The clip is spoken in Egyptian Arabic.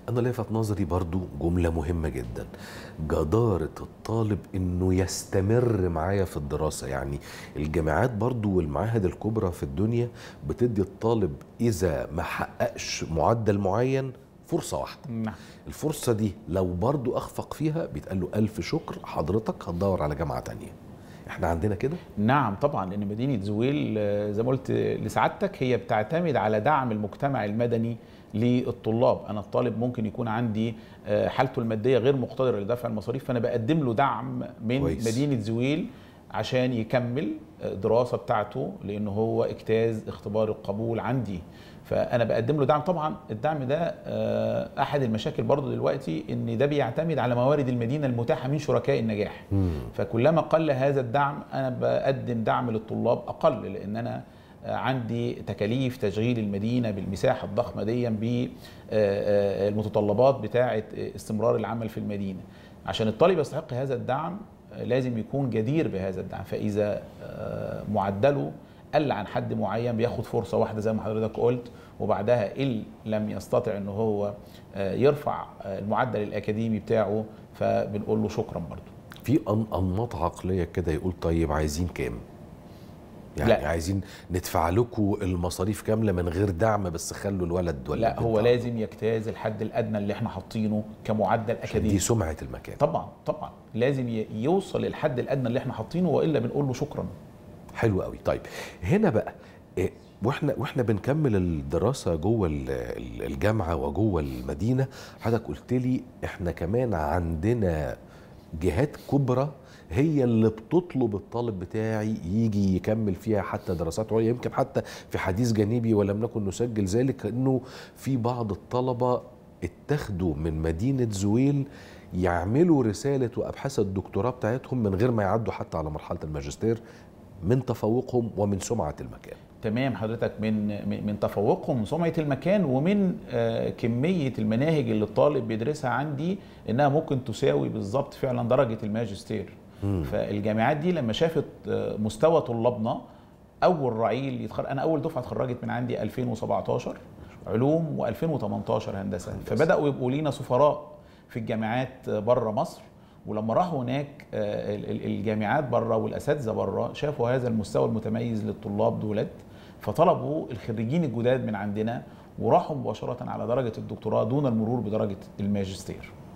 انا لفت نظري برضو جمله مهمه جدا جداره الطالب انه يستمر معايا في الدراسه يعني الجامعات برضو والمعاهد الكبرى في الدنيا بتدي الطالب اذا ما حققش معدل معين فرصه واحده نعم الفرصه دي لو برضو اخفق فيها بيتقال له الف شكر حضرتك هتدور على جامعه تانية احنا عندنا كده نعم طبعا لان مدينه زويل آه، زي ما قلت لسعادتك هي بتعتمد على دعم المجتمع المدني للطلاب انا الطالب ممكن يكون عندي آه، حالته الماديه غير مقتدره لدفع المصاريف فانا بقدم له دعم من كويس. مدينه زويل عشان يكمل الدراسه بتاعته لان هو اجتاز اختبار القبول عندي فانا بقدم له دعم طبعا الدعم ده آه، احد المشاكل برضو دلوقتي ان ده بيعتمد على موارد المدينه المتاحه من شركاء النجاح فكلما قل هذا الدعم انا بقدم دعم للطلاب اقل لان انا آه، عندي تكاليف تشغيل المدينه بالمساحه الضخمه دي بالمتطلبات بتاعه استمرار العمل في المدينه عشان الطالب يستحق هذا الدعم آه، لازم يكون جدير بهذا الدعم فاذا آه، معدله قل عن حد معين بياخد فرصه واحده زي ما حضرتك قلت وبعدها ان لم يستطع ان هو آه، يرفع آه، المعدل الاكاديمي بتاعه فبنقول له شكرا برضه في أن- انماط عقليه كده يقول طيب عايزين كام يعني لا. لا. عايزين ندفع لكم المصاريف كامله من غير دعم بس خلوا الولد ولا لا البنت هو عنده. لازم يجتاز الحد الادنى اللي احنا حاطينه كمعدل عشان اكاديمي دي سمعه المكان طبعا طبعا لازم ي- يوصل للحد الادنى اللي احنا حاطينه والا بنقول له شكرا حلو قوي طيب هنا بقى إيه، واحنا واحنا بنكمل الدراسه جوه ال- ال- الجامعه وجوه المدينه حضرتك قلت لي احنا كمان عندنا جهات كبرى هي اللي بتطلب الطالب بتاعي يجي يكمل فيها حتى دراسات عليا يمكن حتى في حديث جانبي ولم نكن نسجل ذلك انه في بعض الطلبه اتخذوا من مدينه زويل يعملوا رساله وابحاث الدكتوراه بتاعتهم من غير ما يعدوا حتى على مرحله الماجستير من تفوقهم ومن سمعه المكان تمام حضرتك من من- من تفوقهم سمعه المكان ومن آه، كميه المناهج اللي الطالب بيدرسها عندي انها ممكن تساوي بالظبط فعلا درجه الماجستير فالجامعات دي لما شافت آه، مستوى طلابنا اول رعيل يتخرج انا اول دفعه اتخرجت من عندي 2017 علوم و2018 هندسه فبداوا يبقوا لينا سفراء في الجامعات بره مصر ولما راحوا هناك آه، ال- ال- الجامعات بره والاساتذه بره شافوا هذا المستوى المتميز للطلاب دولت فطلبوا الخريجين الجداد من عندنا وراحوا مباشره على درجه الدكتوراه دون المرور بدرجه الماجستير